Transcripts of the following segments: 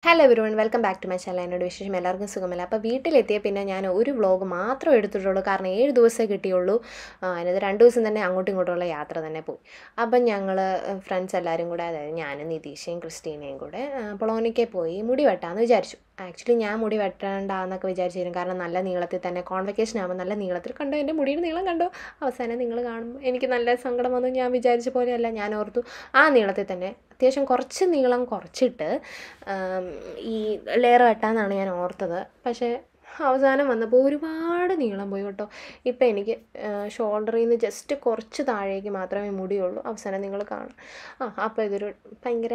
Hello everyone welcome back to my channel എന്നോട് വിശേഷം എല്ലാവർക്കും സുഖമല്ല അപ്പോൾ വീട്ടിലെത്തിയ പിന്നെ ഞാൻ ഒരു വ്ളോഗ് മാത്രമേ എടുത്തിട്ടുള്ളൂ കാരണം ഏഴ് ദിവസമേ കിട്ടിയുള്ളൂ ആ, അതിനകത്ത് രണ്ട് ദിവസം തന്നെ അങ്ങോട്ടും ഇങ്ങോട്ടുമുള്ള യാത്ര തന്നെ പോയി അപ്പം ഞങ്ങൾ ഫ്രണ്ട്സ് എല്ലാവരും കൂടെ അതായത് ഞാനും നിതീഷയും ക്രിസ്റ്റീനയും കൂടെ ആ, പൊളോനിക്കെ പോയി മുടി വെട്ടാമെന്ന് വിചാരിച്ചു ആക്ച്വലി ഞാൻ മുടി വെട്ടണ്ടെന്നൊക്കെ വിചാരിച്ചിരുന്നു കാരണം നല്ല നീളത്തിൽ തന്നെ കോൺവെക്കേഷൻ ആകുമ്പോൾ നല്ല നീളത്തിൽ കണ്ടോ എൻ്റെ മുടിയുടെ നീളം കണ്ടോ അവസാനം നിങ്ങൾ കാണുമ്പോൾ എനിക്ക് നല്ല സങ്കടം വന്നു ഞാൻ വിചാരിച്ച പോലെയല്ല ഞാൻ ഓർത്തു ആ നീളത്തിൽ തന്നെ അത്യാവശ്യം കുറച്ച് നീളം കുറച്ചിട്ട് ആം, ഈ ലെയർ വെട്ടാമെന്നാണ് ഞാൻ ഓർത്തത് പക്ഷേ അവസാനം വന്നപ്പോൾ ഒരുപാട് നീളം പോയി കേട്ടോ ഇപ്പം എനിക്ക് ഷോൾഡറിൽ നിന്ന് ജസ്റ്റ് കുറച്ച് താഴേക്ക് മാത്രമേ മുടിയുള്ളൂ അവസാനം നിങ്ങൾ കാണും ആ അപ്പോൾ ഇതൊരു ഭയങ്കര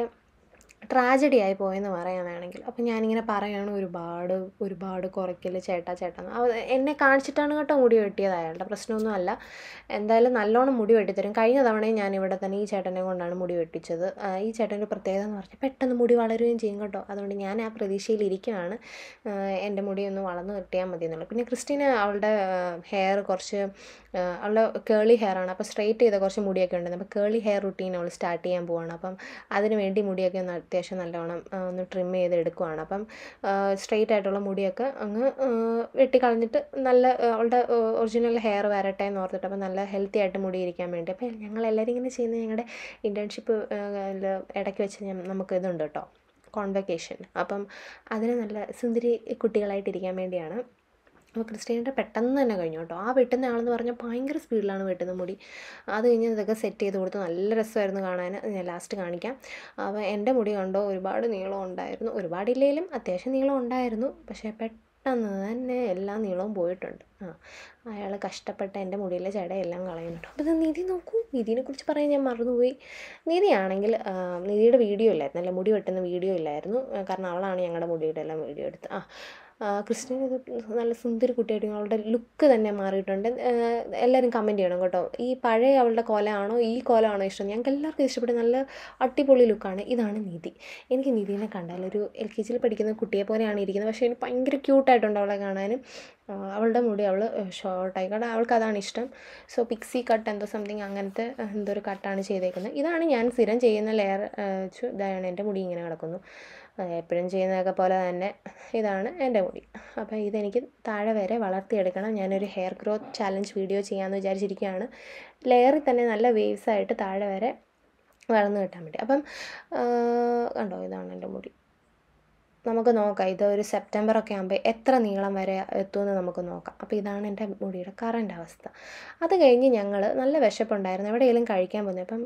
ട്രാജഡി ആയി പോയെന്ന് പറയാൻ വേണമെങ്കിൽ അപ്പം ഞാനിങ്ങനെ പറയാണ് ഒരുപാട് ഒരുപാട് കുറയ്ക്കൽ ചേട്ടാ ചേട്ടാ എന്ന്. അവ എന്നെ കാണിച്ചിട്ടാണ് കേട്ടോ മുടി വെട്ടിയത് അയാളുടെ പ്രശ്നമൊന്നുമല്ല എന്തായാലും നല്ലോണം മുടി വെട്ടിത്തരും കഴിഞ്ഞ തവണയും ഞാൻ ഇവിടെ തന്നെ ഈ ചേട്ടനെ കൊണ്ടാണ് മുടി വെട്ടിച്ചത് ആ, ഈ ചേട്ടൻ്റെ പ്രത്യേകത എന്ന് പറഞ്ഞാൽ പെട്ടെന്ന് മുടി വളരുകയും ചെയ്യും കേട്ടോ അതുകൊണ്ട് ഞാൻ ആ പ്രതീക്ഷയിൽ ഇരിക്കുകയാണ് ആ, എൻ്റെ മുടി ഒന്ന് വളർന്ന് കിട്ടിയാൽ മതി എന്നുള്ളത് പിന്നെ ക്രിസ്റ്റീന അവളുടെ ഹെയർ കുറച്ച് ആ, അവളുടെ കേളി ഹെയർ ആണ് അപ്പോൾ സ്ട്രെയിറ്റ് ചെയ്ത കുറച്ച് മുടിയൊക്കെ ഉണ്ട് അപ്പോൾ കേളി ഹെയർ റുട്ടീൻ അവൾ സ്റ്റാർട്ട് ചെയ്യാൻ പോവാണ് അപ്പം അതിന് വേണ്ടി മുടിയൊക്കെ ഒന്ന് അത്യാവശ്യം നല്ലോണം ആ, ഒന്ന് ട്രിം ചെയ്ത് എടുക്കുവാണ് അപ്പം സ്ട്രെയിറ്റ് ആയിട്ടുള്ള മുടിയൊക്കെ അങ്ങ് ആ, വെട്ടിക്കളഞ്ഞിട്ട് നല്ല ആ, അവളുടെ ഒറിജിനൽ ഹെയർ വരട്ടെ എന്ന് ഓർത്തിട്ട് അപ്പം നല്ല ഹെൽത്തി ആയിട്ട് മുടി ഇരിക്കാൻ വേണ്ടി അപ്പോൾ ഞങ്ങൾ എല്ലാവരും ഇങ്ങനെ ചെയ്യുന്നത് ഞങ്ങളുടെ ഇൻറ്റേൺഷിപ്പ് ഇടയ്ക്ക് വെച്ച് ഞാൻ- നമുക്ക് ഇതുണ്ട് കേട്ടോ കോൺവെക്കേഷൻ അപ്പം അതിന് നല്ല സുന്ദരി കുട്ടികളായിട്ടിരിക്കാൻ വേണ്ടിയാണ് അപ്പോൾ ക്രിസ്റ്റ്യാനിയുടെ പെട്ടെന്ന് തന്നെ കഴിഞ്ഞു കേട്ടോ ആ വെട്ടുന്ന ആളെന്ന് പറഞ്ഞാൽ ഭയങ്കര സ്പീഡിലാണ് വെട്ടുന്ന മുടി അത് കഴിഞ്ഞ് ഇതൊക്കെ സെറ്റ് ചെയ്ത് കൊടുത്ത് നല്ല രസമായിരുന്നു കാണാൻ അത് ഞാൻ ലാസ്റ്റ് കാണിക്കാം അപ്പോൾ എൻ്റെ മുടി കണ്ടോ ഒരുപാട് നീളം ഉണ്ടായിരുന്നു ഒരുപാട് ഇല്ലെങ്കിലും അത്യാവശ്യം നീളം ഉണ്ടായിരുന്നു പക്ഷേ പെട്ടെന്ന് തന്നെ എല്ലാ നീളവും പോയിട്ടുണ്ട് ആ അയാൾ കഷ്ടപ്പെട്ട് എൻ്റെ മുടിയിലെ ജടയെല്ലാം കളയുന്നുണ്ട് അപ്പോൾ ഇത് നിധി നോക്കൂ നിധിനെ കുറിച്ച് പറയാൻ ഞാൻ മറന്നുപോയി നിധിയാണെങ്കിൽ ആ, നിധിയുടെ വീഡിയോ ഇല്ലായിരുന്നു അല്ല മുടി വെട്ടുന്ന വീഡിയോ ഇല്ലായിരുന്നു ആ, കാരണം അവളാണ് ഞങ്ങളുടെ മുടിയുടെ എല്ലാം വീഡിയോ എടുത്ത് ആ ആ, ക്രിസ്റ്റീന ഇത് നല്ല സുന്ദരി കുട്ടിയായിട്ട് അവളുടെ ലുക്ക് തന്നെ മാറിയിട്ടുണ്ട് ആ, എല്ലാവരും കമൻറ്റ് ചെയ്യണം കേട്ടോ ഈ പഴയ അവളുടെ കോലമാണോ ഈ കോലമാണോ ഇഷ്ടം ഞങ്ങൾക്ക് എല്ലാവർക്കും ഇഷ്ടപ്പെട്ട നല്ല അടിപൊളി ലുക്കാണ് ഇതാണ് നിധി എനിക്ക് നിധിനെ കണ്ടാൽ ഒരു എൽ കെ ജിയിൽ പഠിക്കുന്ന കുട്ടിയെ പോലെയാണ് ഇരിക്കുന്നത് പക്ഷേ എനിക്ക് ഭയങ്കര ക്യൂട്ടായിട്ടുണ്ട് അവളെ കാണാനും ആ, അവളുടെ മുടി അവൾ ഷോർട്ടായി കാരണം അവൾക്ക് അതാണ് ഇഷ്ടം സോ പിക്സി കട്ട് എന്തോ സംതിങ് അങ്ങനത്തെ എന്തോ ഒരു കട്ടാണ് ചെയ്തേക്കുന്നത് ഇതാണ് ഞാൻ സ്ഥിരം ചെയ്യുന്ന ലെയർ ഇതാണ് എൻ്റെ മുടി ഇങ്ങനെ കിടക്കുന്നു എപ്പോഴും ചെയ്യുന്നതൊക്കെ പോലെ തന്നെ ഇതാണ് എൻ്റെ മുടി അപ്പോൾ ഇതെനിക്ക് താഴെ വരെ വളർത്തിയെടുക്കണം ഞാനൊരു ഹെയർ ഗ്രോത്ത് ചാലഞ്ച് വീഡിയോ ചെയ്യാമെന്ന് വിചാരിച്ചിരിക്കുകയാണ് ലെയറിൽ തന്നെ നല്ല വേവ്സ് ആയിട്ട് താഴെ വരെ വളർന്നു കിട്ടാൻ വേണ്ടി അപ്പം ആ, കണ്ടോ ഇതാണ് എൻ്റെ മുടി നമുക്ക് നോക്കാം ഇത് ഒരു സെപ്റ്റംബർ ഒക്കെ ആകുമ്പോൾ എത്ര നീളം വരെ എത്തുമെന്ന് നമുക്ക് നോക്കാം അപ്പോൾ ഇതാണ് എൻ്റെ മുടിയുടെ കറണ്ട് അവസ്ഥ അത് കഴിഞ്ഞ് ഞങ്ങൾ നല്ല വിശപ്പുണ്ടായിരുന്നു എവിടെയെങ്കിലും കഴിക്കാൻ പോന്നു അപ്പം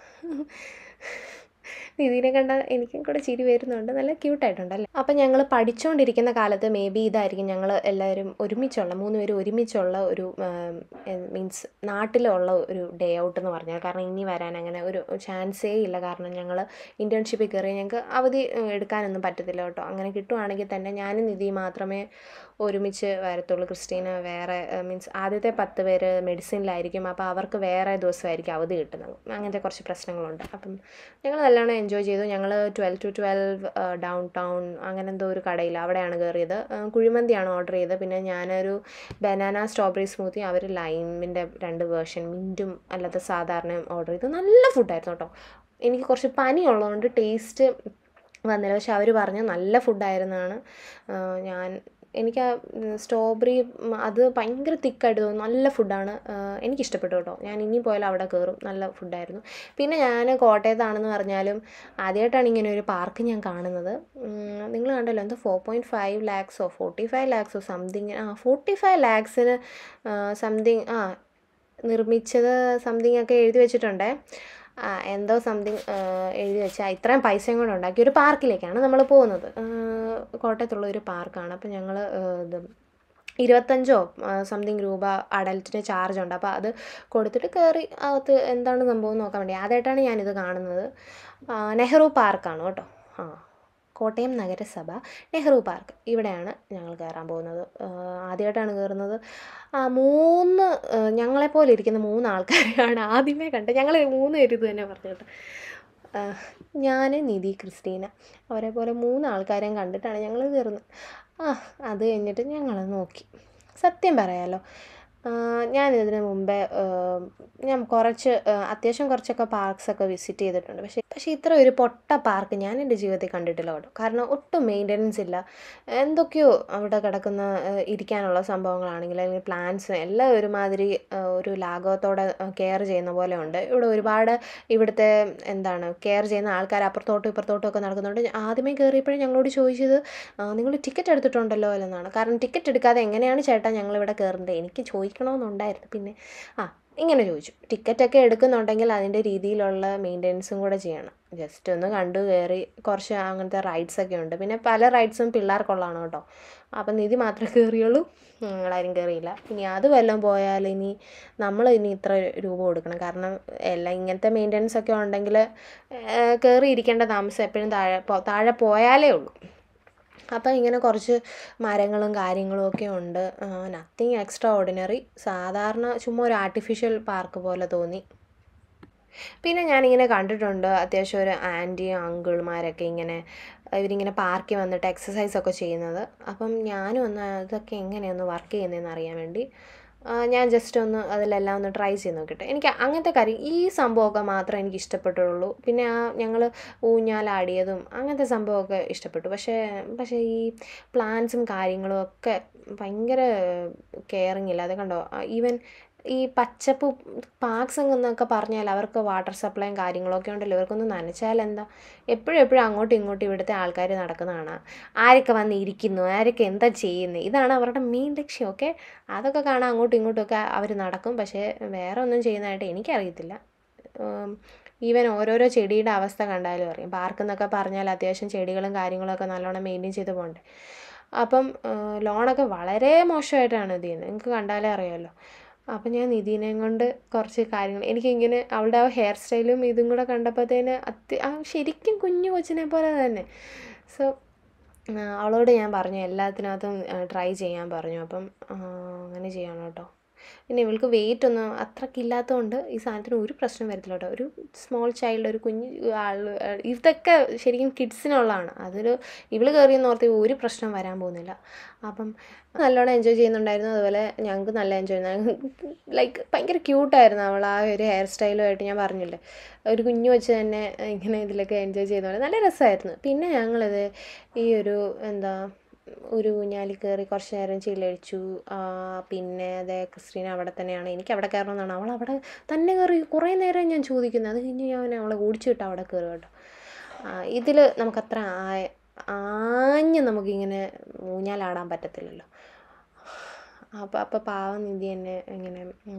നിധിനെ കണ്ടാൽ എനിക്കും കൂടെ ചിരി വരുന്നുണ്ട് നല്ല ക്യൂട്ടായിട്ടുണ്ടല്ലേ അപ്പം ഞങ്ങൾ പഠിച്ചുകൊണ്ടിരിക്കുന്ന കാലത്ത് മേ ബി ഇതായിരിക്കും ഞങ്ങൾ എല്ലാവരും ഒരുമിച്ചുള്ള മൂന്ന് പേര് ഒരുമിച്ചുള്ള ഒരു മീൻസ് നാട്ടിലുള്ള ഒരു ഡേ ഔട്ട് എന്ന് പറഞ്ഞാൽ കാരണം ഇനി വരാൻ അങ്ങനെ ഒരു ചാൻസേ ഇല്ല കാരണം ഞങ്ങൾ ഇൻറ്റേൺഷിപ്പിൽ കയറി ഞങ്ങൾക്ക് അവധി ഏഹ്, എടുക്കാനൊന്നും പറ്റത്തില്ല കേട്ടോ അങ്ങനെ കിട്ടുവാണെങ്കിൽ തന്നെ ഞാനും നിധി മാത്രമേ ഒരുമിച്ച് വരത്തുള്ളൂ ക്രിസ്റ്റീന വേറെ മീൻസ് ആദ്യത്തെ പത്ത് പേര് മെഡിസിനിലായിരിക്കും അപ്പോൾ അവർക്ക് വേറെ ദിവസമായിരിക്കും അവധി കിട്ടുന്നത് അങ്ങനത്തെ കുറച്ച് പ്രശ്നങ്ങളുണ്ട് അപ്പം ഞങ്ങൾ നല്ലോണം എൻജോയ് ചെയ്തു ഞങ്ങൾ twelve to twelve downtown അങ്ങനെ എന്തോ ഒരു കടയിൽ അവിടെയാണ് കയറിയത് ആ, കുഴിമന്തിയാണ് ഓർഡർ ചെയ്തത് പിന്നെ ഞാനൊരു ബനാന സ്ട്രോബെറി സ്മൂത്തി അവർ ലൈമിൻ്റെ രണ്ട് വേർഷൻ മിൻറ്റും അല്ലാതെ സാധാരണ ഓർഡർ ചെയ്തു നല്ല ഫുഡായിരുന്നു കേട്ടോ എനിക്ക് കുറച്ച് പനി ഉള്ളതുകൊണ്ട് ടേസ്റ്റ് വന്നില്ല പക്ഷെ അവർ പറഞ്ഞു നല്ല ഫുഡായിരുന്നാണ് ഞാൻ എനിക്ക് ആ സ്ട്രോബെറി അത് ഭയങ്കര തിക്കായിട്ട് തോന്നി നല്ല ഫുഡാണ് എനിക്കിഷ്ടപ്പെട്ടു കേട്ടോ ഞാൻ ഇനി പോയാലും അവിടെ കയറും നല്ല ഫുഡായിരുന്നു പിന്നെ ഞാൻ കോട്ടയത്താണെന്ന് പറഞ്ഞാലും ആദ്യമായിട്ടാണ് ഇങ്ങനെ ഒരു പാർക്ക് ഞാൻ കാണുന്നത് നിങ്ങൾ കണ്ടല്ലോ എന്തോ ഫോർ പോയിൻറ്റ് ഫൈവ് ലാക്സോ ഫോർട്ടി ഫൈവ് ലാക്സോ സംതിങ് ആ ഫോർട്ടി ഫൈവ് ലാക്സിന് സംതിങ് ആ നിർമ്മിച്ചത് സംതിങ് ഒക്കെ എഴുതി വെച്ചിട്ടുണ്ടേ ആ, എന്തോ സംതിങ് എഴുതി വെച്ചാൽ ഇത്രയും പൈസയും കൂടെ ഉണ്ടാക്കിയ ഒരു പാർക്കിലേക്കാണ് നമ്മൾ പോകുന്നത് ആ, കോട്ടയത്തുള്ള ഒരു പാർക്കാണ് അപ്പോൾ ഞങ്ങൾ ഇത് ഇരുപത്തഞ്ചോ സംതിങ് രൂപ അഡൽറ്റിന് ചാർജ് ഉണ്ട് അപ്പോൾ അത് കൊടുത്തിട്ട് കയറി അകത്ത് എന്താണ് സംഭവം എന്ന് നോക്കാൻ വേണ്ടി ആദ്യമായിട്ടാണ് ഞാനിത് കാണുന്നത് ആ, നെഹ്റു പാർക്കാണ് കേട്ടോ ആ കോട്ടയം നഗരസഭ നെഹ്റു പാർക്ക് ഇവിടെയാണ് ഞങ്ങൾ കയറാൻ പോകുന്നത് ആ, ആദ്യമായിട്ടാണ് കയറുന്നത് ആ മൂന്ന് ആ, ഞങ്ങളെപ്പോലെ ഇരിക്കുന്ന മൂന്ന് ആൾക്കാരെയാണ് ആദ്യമേ കണ്ടത് ഞങ്ങൾ മൂന്ന് പേര് ഇത് തന്നെ പറഞ്ഞു കേട്ടോ ഞാൻ നിധി ക്രിസ്റ്റീന അവരെ പോലെ മൂന്ന് ആൾക്കാരെയും കണ്ടിട്ടാണ് ഞങ്ങൾ കയറുന്നത് ആ അത് കഴിഞ്ഞിട്ട് ഞങ്ങൾ നോക്കി സത്യം പറയാലോ ഞാൻ ഇതിന് മുമ്പേ ഞാൻ കുറച്ച് അത്യാവശ്യം കുറച്ചൊക്കെ പാർക്സൊക്കെ വിസിറ്റ് ചെയ്തിട്ടുണ്ട് പക്ഷേ പക്ഷേ ഇത്ര ഒരു പൊട്ട പാർക്ക് ഞാൻ എൻ്റെ ജീവിതത്തിൽ കണ്ടിട്ടില്ല കേട്ടോ കാരണം ഒട്ടും മെയിൻ്റനൻസ് ഇല്ല എന്തൊക്കെയോ അവിടെ കിടക്കുന്ന ഇരിക്കാനുള്ള സംഭവങ്ങളാണെങ്കിൽ അല്ലെങ്കിൽ പ്ലാന്റ്സ് എല്ലാം ഒരുമാതിരി ഒരു ലാഘവത്തോടെ കെയർ ചെയ്യുന്ന പോലെ ഉണ്ട് ഇവിടെ ഒരുപാട് ഇവിടുത്തെ എന്താണ് കെയർ ചെയ്യുന്ന ആൾക്കാർ അപ്പുറത്തോട്ടും ഇപ്പുറത്തോട്ടും ഒക്കെ നടക്കുന്നുണ്ട് ആദ്യമേ കയറിയപ്പോഴും ഞങ്ങളോട് ചോദിച്ചത് നിങ്ങൾ ടിക്കറ്റ് എടുത്തിട്ടുണ്ടല്ലോ എന്നാണ് കാരണം ടിക്കറ്റ് എടുക്കാതെ എങ്ങനെയാണ് ചേട്ടാ ഞങ്ങളിവിടെ കയറേണ്ടത് എനിക്ക് ചോദിക്കണമെന്നുണ്ടായിരുന്നു പിന്നെ ആ ഇങ്ങനെ ചോദിച്ചു ടിക്കറ്റൊക്കെ എടുക്കുന്നുണ്ടെങ്കിൽ അതിൻ്റെ രീതിയിലുള്ള മെയിൻ്റെനൻസും കൂടെ ചെയ്യണം ജസ്റ്റ് ഒന്ന് കണ്ടു കയറി കുറച്ച് അങ്ങനത്തെ റൈഡ്സൊക്കെ ഉണ്ട് പിന്നെ പല റൈഡ്സും പിള്ളേർക്കുള്ളതാണ് കേട്ടോ അപ്പം നിധി മാത്രമേ കയറിയുള്ളൂ ഞങ്ങളാരും കയറിയില്ല ഇനി അത് വല്ലതും പോയാൽ ഇനി നമ്മൾ ഇനി ഇത്ര രൂപ കൊടുക്കണം കാരണം എല്ലാം ഇങ്ങനത്തെ മെയിൻ്റെനൻസ് ഒക്കെ ഉണ്ടെങ്കിൽ കയറി ഇരിക്കേണ്ട താമസം എപ്പോഴും താഴെ താഴെ പോയാലേ ഉള്ളൂ അപ്പോൾ ഇങ്ങനെ കുറച്ച് മരങ്ങളും കാര്യങ്ങളും ഒക്കെ ഉണ്ട് നത്തിങ് എക്സ്ട്രാ ഓർഡിനറി സാധാരണ ചുമ്മാ ഒരു ആർട്ടിഫിഷ്യൽ പാർക്ക് പോലെ തോന്നി പിന്നെ ഞാനിങ്ങനെ കണ്ടിട്ടുണ്ട് അത്യാവശ്യം ഒരു ആൻറ്റിയും അങ്കിൾമാരൊക്കെ ഇങ്ങനെ ഇവരിങ്ങനെ പാർക്കിൽ വന്നിട്ട് എക്സസൈസ് ഒക്കെ ചെയ്യുന്നത് അപ്പം ഞാനും ഒന്ന് അതൊക്കെ എങ്ങനെയൊന്ന് വർക്ക് ചെയ്യുന്നതെന്ന് അറിയാൻ വേണ്ടി ഞാൻ ജസ്റ്റ് ഒന്ന് അതിലെല്ലാം ഒന്ന് ട്രൈ ചെയ്ത് നോക്കട്ടെ എനിക്ക് അങ്ങനത്തെ കാര്യം ഈ സംഭവമൊക്കെ മാത്രമേ എനിക്ക് ഇഷ്ടപ്പെട്ടുള്ളൂ പിന്നെ ആ ഞങ്ങൾ ഊഞ്ഞാലാടിയതും അങ്ങനത്തെ സംഭവമൊക്കെ ഇഷ്ടപ്പെട്ടു പക്ഷേ പക്ഷേ ഈ പ്ലാന്റ്സും കാര്യങ്ങളും ഒക്കെ ഭയങ്കര കെയറിങ് ഇല്ല അത് കണ്ടോ ഈവൻ ഈ പച്ചപ്പ് പാക്സ് എന്നൊക്കെ പറഞ്ഞാൽ അവർക്ക് വാട്ടർ സപ്ലൈയും കാര്യങ്ങളൊക്കെ ഉണ്ടല്ലോ ഇവർക്കൊന്ന് നനച്ചാൽ എന്താ എപ്പോഴും എപ്പോഴും അങ്ങോട്ടും ഇങ്ങോട്ടും ഇവിടുത്തെ ആൾക്കാർ നടക്കുന്ന കാണാം ആരൊക്കെ വന്ന് ഇരിക്കുന്നു ആരൊക്കെ എന്താ ചെയ്യുന്നത് ഇതാണ് അവരുടെ മെയിൻ ലക്ഷ്യം ഓക്കെ അതൊക്കെ കാണാൻ അങ്ങോട്ടും ഇങ്ങോട്ടും ഒക്കെ അവർ നടക്കും പക്ഷേ വേറെ ഒന്നും ചെയ്യുന്നതായിട്ട് എനിക്കറിയത്തില്ല ഈവൻ ഓരോരോ ചെടിയുടെ അവസ്ഥ കണ്ടാലും അറിയാം പാർക്ക് എന്നൊക്കെ പറഞ്ഞാൽ അത്യാവശ്യം ചെടികളും കാര്യങ്ങളൊക്കെ നല്ലോണം മെയിൻറ്റെയിൻ ചെയ്ത് പോകണ്ടേ അപ്പം ലോണൊക്കെ വളരെ മോശമായിട്ടാണ് ഇത് ചെയ്യുന്നത് നിങ്ങൾക്ക് കണ്ടാലേ അറിയാമല്ലോ അപ്പം ഞാൻ നിധീനെയും കൊണ്ട് കുറച്ച് കാര്യങ്ങൾ എനിക്കിങ്ങനെ അവളുടെ ആ ഹെയർ സ്റ്റൈലും ഇതും കൂടെ കണ്ടപ്പോഴത്തേന് അത്യ ആ ശരിക്കും കുഞ്ഞു കൊച്ചിനെ പോലെ തന്നെ സോ അവളോട് ഞാൻ പറഞ്ഞു എല്ലാത്തിനകത്തും ട്രൈ ചെയ്യാൻ പറഞ്ഞു അപ്പം അങ്ങനെ ചെയ്യണം കേട്ടോ പിന്നെ ഇവൾക്ക് വെയിറ്റ് ഒന്നും അത്രയ്ക്ക് ഇല്ലാത്തതുകൊണ്ട് ഈ സാധനത്തിന് ഒരു പ്രശ്നം വരത്തില്ല കേട്ടോ ഒരു സ്മോൾ ചൈൽഡ് ഒരു കുഞ്ഞ് ആൾ ഇതൊക്കെ ശരിക്കും കിഡ്സിനുള്ളതാണ് അതൊരു ഇവൾ കയറിയെന്ന് ഓർത്ത് ഒരു പ്രശ്നം വരാൻ പോകുന്നില്ല അപ്പം നല്ലോണം എൻജോയ് ചെയ്യുന്നുണ്ടായിരുന്നു അതുപോലെ ഞങ്ങൾക്ക് നല്ല എൻജോയ് ലൈക്ക് ഭയങ്കര ക്യൂട്ടായിരുന്നു അവൾ ആ ഒരു ഹെയർ സ്റ്റൈലുമായിട്ട് ഞാൻ പറഞ്ഞില്ലേ ഒരു കുഞ്ഞു വെച്ച് തന്നെ ഇങ്ങനെ ഇതിലൊക്കെ എൻജോയ് ചെയ്യുന്ന നല്ല രസമായിരുന്നു പിന്നെ ഞങ്ങളിത് ഈ ഒരു എന്താ ഒരു ഊഞ്ഞാലിൽ കയറി കുറച്ച് നേരം ചില്ലടിച്ചു പിന്നെ അതേ ക്രിസ്റ്റീന അവിടെ തന്നെയാണ് എനിക്ക് അവിടെ കയറണമെന്നാണ് അവൾ അവിടെ തന്നെ കയറി കുറേ നേരം ഞാൻ ചോദിക്കുന്നത് അത് കഴിഞ്ഞ് ഞാൻ അവളെ ഓടിച്ചു വിട്ട് അവിടെ കയറി കേട്ടോ ഇതിൽ നമുക്കത്ര ആഞ്ഞ് നമുക്കിങ്ങനെ ഊഞ്ഞാലാടാൻ പറ്റത്തില്ലല്ലോ അപ്പോൾ അപ്പോൾ പാവം നിധി എന്നെ ഇങ്ങനെ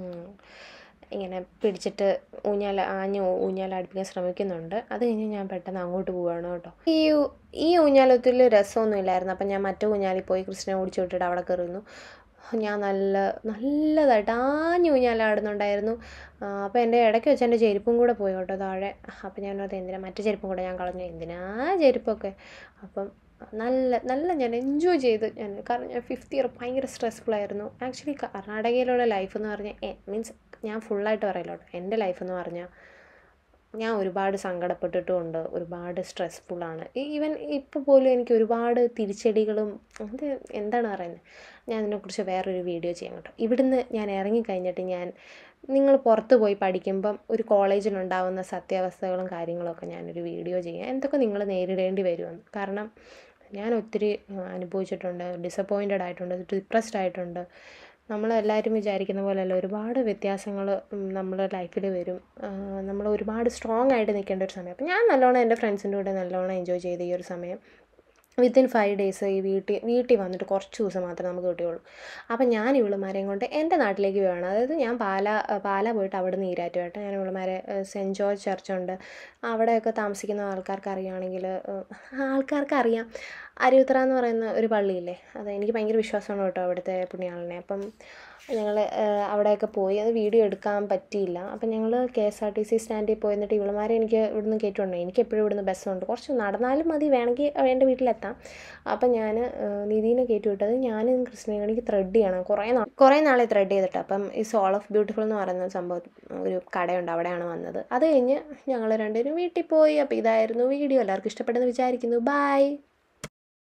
ഇങ്ങനെ പിടിച്ചിട്ട് ഊഞ്ഞാൽ ആഞ്ഞ് ഊഞ്ഞാലടിപ്പിക്കാൻ ശ്രമിക്കുന്നുണ്ട് അത് കഴിഞ്ഞ് ഞാൻ പെട്ടെന്ന് അങ്ങോട്ട് പോവുകയാണ് കേട്ടോ ഈ ഈ ഊഞ്ഞാലത്തിൽ രസമൊന്നും ഇല്ലായിരുന്നു അപ്പം ഞാൻ മറ്റേ ഊഞ്ഞാലിൽ പോയി കൃഷ്ണനെ ഓടിച്ചു വിട്ടിട്ട് അവിടെ കയറുന്നു ഞാൻ നല്ല നല്ലതായിട്ട് ആഞ്ഞ് ഊഞ്ഞാലാടുന്നുണ്ടായിരുന്നു അപ്പോൾ എൻ്റെ ഇടയ്ക്ക് വെച്ച് എൻ്റെ ചെരുപ്പും കൂടെ പോയി കേട്ടോ താഴെ അപ്പം ഞാൻ അത് എന്തിനാ മറ്റേ ചെരുപ്പും കൂടെ ഞാൻ കളഞ്ഞു എന്തിനാ ചെരുപ്പൊക്കെ അപ്പം നല്ല നല്ല ഞാൻ എൻജോയ് ചെയ്ത് ഞാൻ കാരണം ഞാൻ ഫിഫ്ത്ത് ഇയർ ഭയങ്കര സ്ട്രെസ്ഫുൾ ആയിരുന്നു ആക്ച്വലി കർണാടകയിലുള്ള ലൈഫ് എന്ന് പറഞ്ഞാൽ മീൻസ് ഞാൻ ഫുള്ളായിട്ട് പറയല്ലോ എൻ്റെ ലൈഫ് എന്ന് പറഞ്ഞാൽ ഞാൻ ഒരുപാട് സങ്കടപ്പെട്ടിട്ടുമുണ്ട് ഒരുപാട് സ്ട്രെസ്ഫുള്ളാണ് ഈവൻ ഇപ്പോൾ പോലും എനിക്ക് ഒരുപാട് തിരിച്ചടികളും അത് എന്താണ് പറയുന്നത് ഞാൻ അതിനെക്കുറിച്ച് വേറൊരു വീഡിയോ ചെയ്യാം കേട്ടോ ഇവിടുന്ന് ഞാൻ ഇറങ്ങിക്കഴിഞ്ഞിട്ട് ഞാൻ നിങ്ങൾ പുറത്ത് പോയി പഠിക്കുമ്പം ഒരു കോളേജിലുണ്ടാവുന്ന സത്യാവസ്ഥകളും കാര്യങ്ങളൊക്കെ ഞാനൊരു വീഡിയോ ചെയ്യാം എന്തൊക്കെ നിങ്ങൾ നേരിടേണ്ടി വരുമെന്ന് കാരണം ഞാൻ ഒത്തിരി അനുഭവിച്ചിട്ടുണ്ട് ഡിസപ്പോയിൻറ്റഡ് ആയിട്ടുണ്ട് ഡിപ്രസ്ഡ് ആയിട്ടുണ്ട് നമ്മളെല്ലാവരും വിചാരിക്കുന്ന പോലെയല്ല ഒരുപാട് വ്യത്യാസങ്ങൾ നമ്മുടെ ലൈഫിൽ വരും നമ്മൾ ഒരുപാട് സ്ട്രോങ് ആയിട്ട് നിൽക്കേണ്ട ഒരു സമയം അപ്പം ഞാൻ നല്ലോണം എൻ്റെ ഫ്രണ്ട്സിൻ്റെ കൂടെ നല്ലോണം എൻജോയ് ചെയ്ത് ഈ ഒരു സമയം വിത്തിൻ ഫൈവ് ഡേയ്സ് ഈ വീട്ടിൽ വീട്ടിൽ വന്നിട്ട് കുറച്ച് ദിവസം മാത്രമേ നമുക്ക് കിട്ടുകയുള്ളൂ അപ്പം ഞാൻ ഇവളുമാരെയും കൊണ്ട് എൻ്റെ നാട്ടിലേക്ക് പോവുകയാണ് അതായത് ഞാൻ പാല പാല പോയിട്ട് അവിടെ നിന്ന് ഈരാറ്റുമായിട്ട് ഞാൻ ഇവളുമാരെ സെൻറ്റ് ജോർജ് ചർച്ചുണ്ട് അവിടെയൊക്കെ താമസിക്കുന്ന ആൾക്കാർക്ക് അറിയുകയാണെങ്കിൽ ആൾക്കാർക്ക് അറിയാം അരുവിത്തറ എന്ന് പറയുന്ന ഒരു പള്ളിയില്ലേ അത് എനിക്ക് ഭയങ്കര വിശ്വാസമാണ് കേട്ടോ അവിടുത്തെ പുണ്യാളനെ അപ്പം ഞങ്ങൾ അവിടെയൊക്കെ പോയി അത് വീഡിയോ എടുക്കാൻ പറ്റിയില്ല അപ്പം ഞങ്ങൾ K S R T C സ്റ്റാൻഡിൽ പോയി എന്നിട്ട് ഇവളുമാരെ എനിക്ക് ഇവിടുന്ന് കയറ്റുണ്ട് എനിക്ക് എപ്പോഴും ഇവിടുന്ന് ബസ്സുണ്ട് കുറച്ച് നടന്നാലും മതി വേണമെങ്കിൽ എൻ്റെ വീട്ടിലെത്താം അപ്പം ഞാൻ നിധീനെ കയറ്റി വിട്ടത് ഞാനും കൃഷ്ണയും എനിക്ക് ത്രെഡ് ചെയ്യണം കുറേ നാൾ കുറേ നാളെ ത്രെഡ് ചെയ്തിട്ട് അപ്പം ഈ സോൾ ഓഫ് ബ്യൂട്ടിഫുൾ എന്ന് പറയുന്ന സംഭവം ഒരു കടയുണ്ട് അവിടെയാണ് വന്നത് അത് കഴിഞ്ഞ് ഞങ്ങൾ രണ്ടുപേരും വീട്ടിൽ പോയി അപ്പോൾ ഇതായിരുന്നു വീഡിയോ എല്ലാവർക്കും ഇഷ്ടപ്പെട്ടെന്ന് വിചാരിക്കുന്നു ബൈ